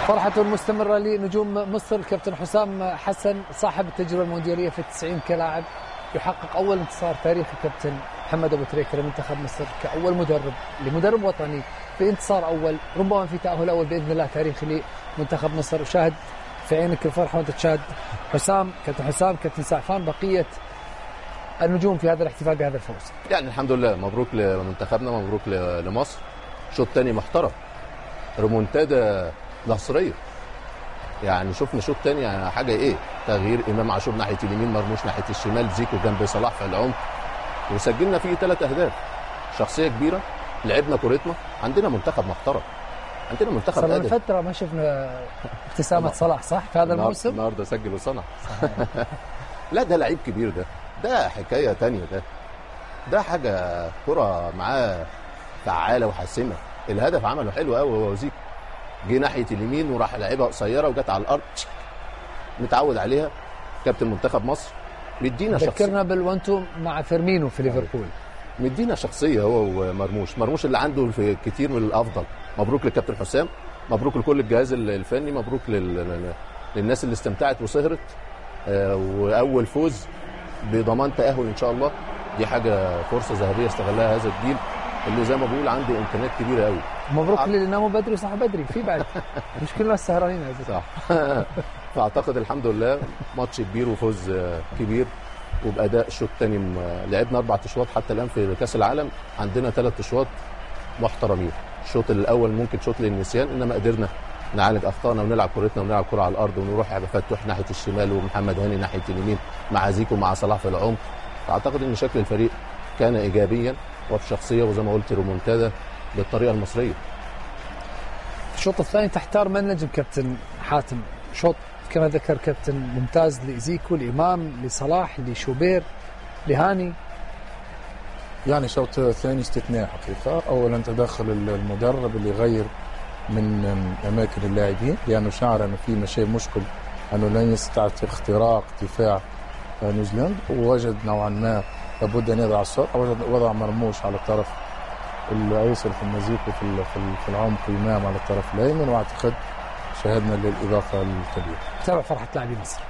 فرحته المستمرة لنجوم مصر الكابتن حسام حسن صاحب التجربة المونديالية في التسعين كلاعب يحقق أول انتصار تاريخي كابتن محمد أبو تريكة لمنتخب مصر كأول مدرب لمدرب وطني في انتصار أول ربما في تأهل أول بإذن الله تاريخي لمنتخب مصر وشاهد في عينك الفرحة وأنت تشاهد حسام كابتن حسام كابتن سعفان بقية النجوم في هذا الاحتفال بهذا الفوز يعني الحمد لله مبروك لمنتخبنا مبروك ل- لمصر شوط تاني محترم ريمونتادا نصريه يعني شفنا شوط تاني يعني حاجه ايه تغيير امام عاشور ناحيه اليمين مرموش ناحيه الشمال زيكو جنب صلاح في العمق وسجلنا فيه ثلاث اهداف شخصيه كبيره لعبنا كورتنا عندنا منتخب محترم عندنا منتخب صار لنا قادر فترة ما شفنا ابتسامة صلاح صح في هذا النهار- الموسم النهارده سجل وصنع لا ده لعيب كبير ده ده حكايه تانية ده ده حاجه كره معاه فعاله وحاسمه الهدف عمله حلو قوي هو وزيكو جه ناحيه اليمين وراح لعبها قصيره وجت على الارض متعود عليها كابتن منتخب مصر مدينا شخصيه ذكرنا بالوانتو مع فيرمينو في ليفربول مدينا شخصيه هو ومرموش مرموش اللي عنده في كتير من الافضل مبروك للكابتن حسام مبروك لكل الجهاز الفني مبروك لل... للناس اللي استمتعت وسهرت آه، واول فوز بضمان تاهل ان شاء الله دي حاجه فرصه ذهبيه استغلها هذا الجيل اللي زي ما بقول عنده امكانيات كبيره قوي مبروك للي ناموا بدري وصحوا بدري في بعد مش كل الناس سهرانين يا زلمة. صح فاعتقد الحمد لله ماتش كبير وفوز آه، كبير وباداء الشوط الثاني لعبنا اربع اشواط حتى الان في كاس العالم عندنا ثلاث اشواط محترمين الشوط الاول ممكن شوط للنسيان انما قدرنا نعالج اخطائنا ونلعب كورتنا ونلعب كره على الارض ونروح عبد فتوح ناحيه الشمال ومحمد هاني ناحيه اليمين مع زيكو مع صلاح في العمق فاعتقد ان شكل الفريق كان ايجابيا وبشخصيه وزي ما قلت رومونتادا بالطريقه المصريه في الشوط الثاني تحتار من نجم كابتن حاتم شوط كما ذكر كابتن ممتاز لزيكو لامام لصلاح لشوبير لهاني يعني شوط ثاني استثناء حقيقة أولا تدخل المدرب اللي يغير من أماكن اللاعبين لأنه شعر أنه في مشي مشكل أنه لن يستطيع اختراق دفاع نيوزيلندا ووجد نوعا ما لابد أن يضع السرعة وجد- وضع مرموش على الطرف الأيسر ثم زيكو في ال- في ال- في العمق إمام على الطرف الأيمن وأعتقد شاهدنا للإضافة الكبيرة تابع فرحه لاعبي مصر